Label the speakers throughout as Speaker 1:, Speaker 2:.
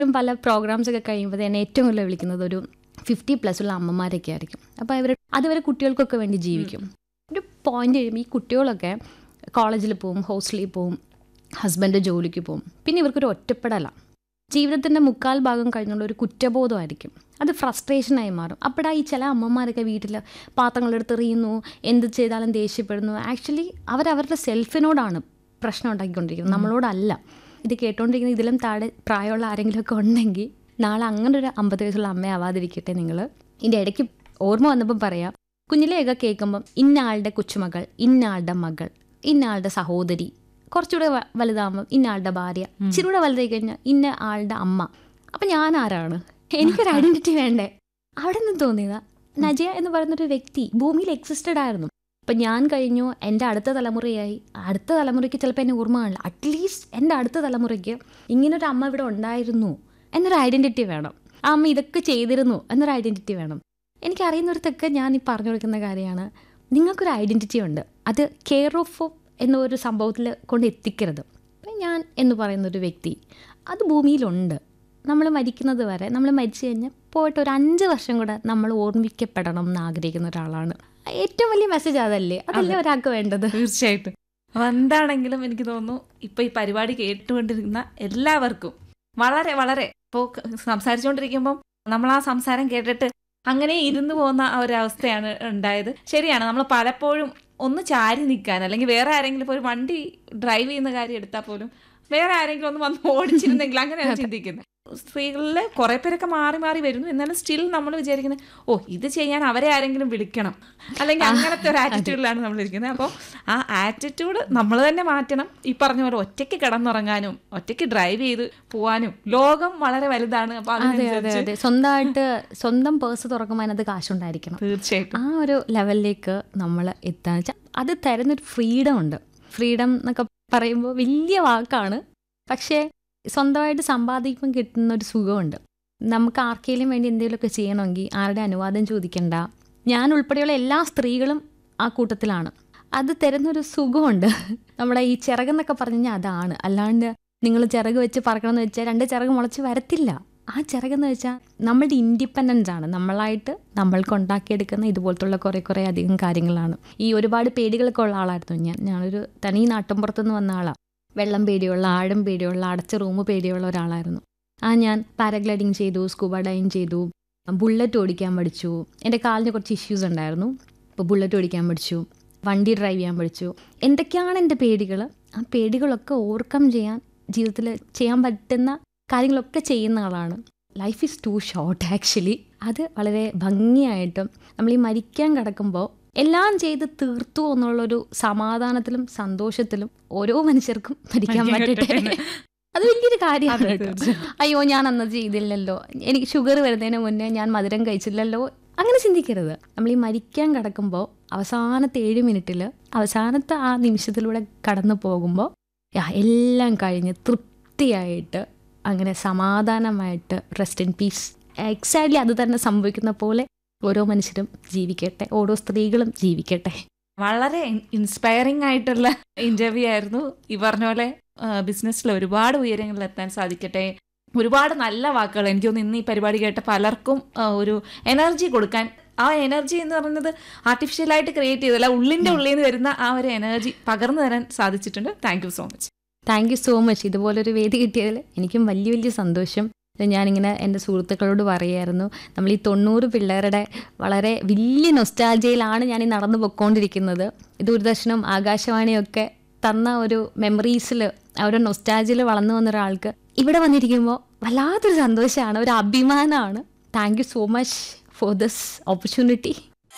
Speaker 1: പല പ്രോഗ്രാംസ് ഒക്കെ കഴിയുമ്പോൾ എന്നെ ഏറ്റവും കൂടുതൽ വിളിക്കുന്നത് ഒരു ഫിഫ്റ്റി പ്ലസ് ഉള്ള അമ്മമാരൊക്കെ ആയിരിക്കും അപ്പോൾ അവർ അതുവരെ കുട്ടികൾക്കൊക്കെ വേണ്ടി ജീവിക്കും ഒരു പോയിന്റ് കഴിയുമ്പോൾ ഈ കുട്ടികളൊക്കെ കോളേജിൽ പോവും ഹോസ്റ്റലിൽ പോവും ഹസ്ബൻഡ് ജോലിക്ക് പോവും പിന്നെ ഇവർക്കൊരു ഒറ്റപ്പെടല ജീവിതത്തിൻ്റെ മുക്കാൽ ഭാഗം കഴിഞ്ഞുള്ള ഒരു കുറ്റബോധമായിരിക്കും അത് ഫ്രസ്ട്രേഷനായി മാറും അപ്പോഴാ ഈ ചില അമ്മമാരൊക്കെ വീട്ടിൽ പാത്രങ്ങളെടുത്ത് എറിയുന്നു എന്ത് ചെയ്താലും ദേഷ്യപ്പെടുന്നു ആക്ച്വലി അവരവരുടെ സെൽഫിനോടാണ് പ്രശ്നം ഉണ്ടാക്കിക്കൊണ്ടിരിക്കുന്നത് നമ്മളോടല്ല ഇത് കേട്ടോണ്ടിരിക്കുന്ന ഇതിലും താഴെ പ്രായമുള്ള ആരെങ്കിലുമൊക്കെ ഉണ്ടെങ്കിൽ നാളെ അങ്ങനെ ഒരു അമ്പത് വയസ്സുള്ള അമ്മയാവാതിരിക്കട്ടെ നിങ്ങൾ ഇതിൻ്റെ ഇടയ്ക്ക് ഓർമ്മ വന്നപ്പം പറയാം കുഞ്ഞിലെയൊക്കെ കേൾക്കുമ്പം ഇന്ന ആളുടെ കൊച്ചുമകൾ ഇന്ന ആളുടെ മകൾ ഇന്ന ആളുടെ സഹോദരി കുറച്ചുകൂടെ വ- വലുതാകുമ്പം ഇന്ന ആളുടെ ഭാര്യ ഇച്ചിരി കൂടെ വലുതായി കഴിഞ്ഞാൽ ഇന്ന ആളുടെ അമ്മ അപ്പം ഞാൻ ആരാണ് എനിക്കൊരു ഐഡന്റിറ്റി വേണ്ടേ അവിടെ നിന്ന് തോന്നിയതാ നജയ എന്ന് പറയുന്നൊരു വ്യക്തി ഭൂമിയിൽ എക്സിസ്റ്റഡ് ആയിരുന്നു അപ്പം ഞാൻ കഴിഞ്ഞു എൻ്റെ അടുത്ത തലമുറയായി അടുത്ത തലമുറയ്ക്ക് ചിലപ്പോൾ എന്നെ ഓർമ്മ കാണില്ല അറ്റ്ലീസ്റ്റ് എൻ്റെ അടുത്ത തലമുറയ്ക്ക് ഇങ്ങനൊരു അമ്മ ഇവിടെ ഉണ്ടായിരുന്നു എന്നൊരു ഐഡന്റിറ്റി വേണം ആ അമ്മ ഇതൊക്കെ ചെയ്തിരുന്നു എന്നൊരു ഐഡന്റിറ്റി വേണം എനിക്കറിയുന്നിടത്തൊക്കെ ഞാൻ ഈ പറഞ്ഞു കൊടുക്കുന്ന കാര്യമാണ് നിങ്ങൾക്കൊരു ഐഡന്റിറ്റി ഉണ്ട് അത് കെയർ ഓഫ് എന്നൊരു സംഭവത്തിൽ കൊണ്ട് എത്തിക്കരുത് അപ്പം ഞാൻ എന്ന് പറയുന്ന ഒരു വ്യക്തി അത് ഭൂമിയിലുണ്ട് നമ്മൾ മരിക്കുന്നത് വരെ നമ്മൾ മരിച്ചു കഴിഞ്ഞാൽ പോയിട്ട് ഒരു അഞ്ച് വർഷം കൂടെ നമ്മൾ ഓർമ്മിക്കപ്പെടണം എന്ന് ആഗ്രഹിക്കുന്ന ഒരാളാണ് ഏറ്റവും വലിയ മെസ്സേജ് അതല്ലേ അതല്ലേ ഒരാൾക്ക് വേണ്ടത്
Speaker 2: തീർച്ചയായിട്ടും അപ്പൊ എന്താണെങ്കിലും എനിക്ക് തോന്നുന്നു ഇപ്പൊ ഈ പരിപാടി കേട്ടുകൊണ്ടിരിക്കുന്ന എല്ലാവർക്കും വളരെ വളരെ ഇപ്പോൾ സംസാരിച്ചുകൊണ്ടിരിക്കുമ്പം നമ്മൾ ആ സംസാരം കേട്ടിട്ട് അങ്ങനെ ഇരുന്നു പോകുന്ന ആ ഒരു അവസ്ഥയാണ് ഉണ്ടായത് ശരിയാണ് നമ്മൾ പലപ്പോഴും ഒന്ന് ചാരി നിൽക്കാൻ അല്ലെങ്കിൽ വേറെ ആരെങ്കിലും ഇപ്പോൾ ഒരു വണ്ടി ഡ്രൈവ് ചെയ്യുന്ന കാര്യം എടുത്താൽ പോലും വേറെ ആരെങ്കിലും ഒന്ന് വന്ന് ഓടിച്ചിരുന്നെങ്കിൽ അങ്ങനെയാണ് ചിന്തിക്കുന്നത് സ്ത്രീകളിൽ കുറെ പേരൊക്കെ മാറി മാറി വരുന്നു എന്നാലും സ്റ്റിൽ നമ്മൾ വിചാരിക്കുന്നത് ഓ ഇത് ചെയ്യാൻ അവരെ ആരെങ്കിലും വിളിക്കണം അല്ലെങ്കിൽ അങ്ങനത്തെ ഒരു ആറ്റിറ്റ്യൂഡിലാണ് നമ്മൾ ഇരിക്കുന്നത് അപ്പോൾ ആ ആറ്റിറ്റ്യൂഡ് നമ്മൾ തന്നെ മാറ്റണം ഈ പറഞ്ഞ പോലെ ഒറ്റയ്ക്ക് കിടന്നുറങ്ങാനും ഒറ്റയ്ക്ക് ഡ്രൈവ് ചെയ്ത് പോവാനും ലോകം വളരെ വലുതാണ് അപ്പൊ
Speaker 1: അതെ അതെ
Speaker 2: അതിനനുസരിച്ച്
Speaker 1: അതെ സ്വന്തമായിട്ട് സ്വന്തം പേഴ്സ് തുറക്കുമ്പോൾ അതിനകത്ത് കാശുണ്ടായിരിക്കണം
Speaker 2: തീർച്ചയായിട്ടും
Speaker 1: ആ ഒരു ലെവലിലേക്ക് നമ്മൾ എത്താന്ന് വെച്ചാൽ അത് തരുന്നൊരു ഫ്രീഡം ഉണ്ട് ഫ്രീഡം എന്നൊക്കെ പറയുമ്പോൾ വലിയ വാക്കാണ് പക്ഷേ സ്വന്തമായിട്ട് സമ്പാദിക്കുമ്പോൾ കിട്ടുന്ന ഒരു സുഖമുണ്ട് നമുക്ക് ആർക്കെങ്കിലും വേണ്ടി എന്തെങ്കിലുമൊക്കെ ചെയ്യണമെങ്കിൽ ആരുടെ അനുവാദം ചോദിക്കണ്ട ഞാൻ ഉൾപ്പെടെയുള്ള എല്ലാ സ്ത്രീകളും ആ കൂട്ടത്തിലാണ് അത് തരുന്നൊരു സുഖമുണ്ട് നമ്മുടെ ഈ ചിറകെന്നൊക്കെ പറഞ്ഞു കഴിഞ്ഞാൽ അതാണ് അല്ലാണ്ട് നിങ്ങൾ ചിറക് വെച്ച് പറക്കണമെന്ന് വെച്ചാൽ രണ്ട് ചിറക് മുളച്ച് വരത്തില്ല ആ ചിറകെന്ന് വെച്ചാൽ നമ്മളുടെ ഇൻഡിപെൻഡൻസ് ആണ് നമ്മളായിട്ട് നമ്മൾക്ക് ഉണ്ടാക്കിയെടുക്കുന്ന ഇതുപോലത്തുള്ള കുറേ കുറേ അധികം കാര്യങ്ങളാണ് ഈ ഒരുപാട് പേടികളൊക്കെ ഉള്ള ആളായിരുന്നു ഞാൻ ഞാനൊരു തനി നാട്ടിൻപുറത്തുനിന്ന് വന്ന ആളാണ് വെള്ളം പേടിയുള്ള ആഴം പേടിയുള്ള അടച്ച റൂം പേടിയുള്ള ഒരാളായിരുന്നു ആ ഞാൻ പാരഗ്ലൈഡിങ് ചെയ്തു സ്കൂബ ഡൈവിങ് ചെയ്തു ബുള്ളറ്റ് ഓടിക്കാൻ പഠിച്ചു എൻ്റെ കാലിന് കുറച്ച് ഇഷ്യൂസ് ഉണ്ടായിരുന്നു അപ്പോൾ ബുള്ളറ്റ് ഓടിക്കാൻ പഠിച്ചു വണ്ടി ഡ്രൈവ് ചെയ്യാൻ പഠിച്ചു എന്തൊക്കെയാണ് എൻ്റെ പേടികൾ ആ പേടികളൊക്കെ ഓവർകം ചെയ്യാൻ ജീവിതത്തിൽ ചെയ്യാൻ പറ്റുന്ന കാര്യങ്ങളൊക്കെ ചെയ്യുന്ന ആളാണ് life is too short actually അത് വളരെ ഭംഗിയായിട്ടും നമ്മൾ ഈ മരിക്കാൻ കിടക്കുമ്പോൾ എല്ലാം ചെയ്ത് തീർത്തു എന്നുള്ളൊരു സമാധാനത്തിലും സന്തോഷത്തിലും ഓരോ മനുഷ്യർക്കും മരിക്കാൻ പറ്റട്ടെ അത് വലിയൊരു കാര്യമാണ്
Speaker 2: അതെ,
Speaker 1: കേട്ടോ
Speaker 2: തീർച്ചയായും.
Speaker 1: അയ്യോ ഞാൻ അന്ന് ചെയ്തില്ലല്ലോ എനിക്ക് ഷുഗർ വരുന്നതിന് മുന്നേ ഞാൻ മധുരം കഴിച്ചില്ലല്ലോ അങ്ങനെ ചിന്തിക്കരുത് നമ്മൾ ഈ മരിക്കാൻ കിടക്കുമ്പോൾ അവസാനത്തെ ഏഴ് മിനിറ്റിൽ അവസാനത്തെ ആ നിമിഷത്തിലൂടെ കടന്നു പോകുമ്പോൾ യാ, എല്ലാം കഴിഞ്ഞ് തൃപ്തിയായിട്ട് അങ്ങനെ സമാധാനമായിട്ട് റെസ്റ്റ് ഇൻ പീസ് എക്സാക്ട്ലി അത് തന്നെ സംഭവിക്കുന്ന പോലെ ഓരോ മനുഷ്യരും ജീവിക്കട്ടെ ഓരോ സ്ത്രീകളും ജീവിക്കട്ടെ
Speaker 2: വളരെ ഇൻസ്പയറിംഗ് ആയിട്ടുള്ള ഇന്റർവ്യൂ ആയിരുന്നു ഈ പറഞ്ഞ പോലെ ബിസിനസ്സിൽ ഒരുപാട് ഉയരങ്ങളിൽ എത്താൻ സാധിക്കട്ടെ ഒരുപാട് നല്ല വാക്കുകൾ എനിക്ക് തോന്നുന്നു ഇന്ന് ഈ പരിപാടി കേട്ട പലർക്കും ആ, ഒരു എനർജി കൊടുക്കാൻ ആ എനർജി എന്ന് പറയുന്നത് ആർട്ടിഫിഷ്യലായിട്ട് ക്രിയേറ്റ് ചെയ്തല്ല ഉള്ളിന്റെ ഉള്ളിൽ നിന്ന് വരുന്ന ആ ഒരു എനർജി പകർന്നു തരാൻ സാധിച്ചിട്ടുണ്ട് thank you so much
Speaker 1: thank you so much ഇതുപോലൊരു വേദി കിട്ടിയതിൽ എനിക്കും വലിയ വലിയ സന്തോഷം ഇത് ഞാനിങ്ങനെ എൻ്റെ സുഹൃത്തുക്കളോട് പറയായിരുന്നു നമ്മൾ ഈ തൊണ്ണൂറ് പിള്ളേരുടെ വളരെ വലിയ നൊസ്റ്റാൾജിയിലാണ് ഞാൻ ഈ നടന്നു പൊയ്ക്കൊണ്ടിരിക്കുന്നത് ദൂരദർശനും ആകാശവാണിയൊക്കെ തന്ന ഒരു മെമ്മറീസിൽ ആ ഒരു നൊസ്റ്റാൾജിയിൽ വളർന്നു വന്ന ഒരാൾക്ക് ഇവിടെ വന്നിരിക്കുമ്പോൾ വല്ലാത്തൊരു സന്തോഷമാണ് ഒരു അഭിമാനമാണ് thank you so much for this opportunity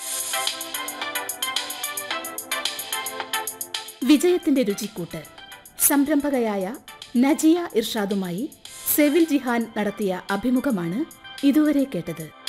Speaker 3: വിജയത്തിന്റെ രുചിക്കൂട്ട് സംരംഭകയായ നജിയ ഇർഷാദുമായി സെവിൽ ജിഹാൻ നടത്തിയ അഭിമുഖമാണ് ഇതുവരെ കേട്ടത്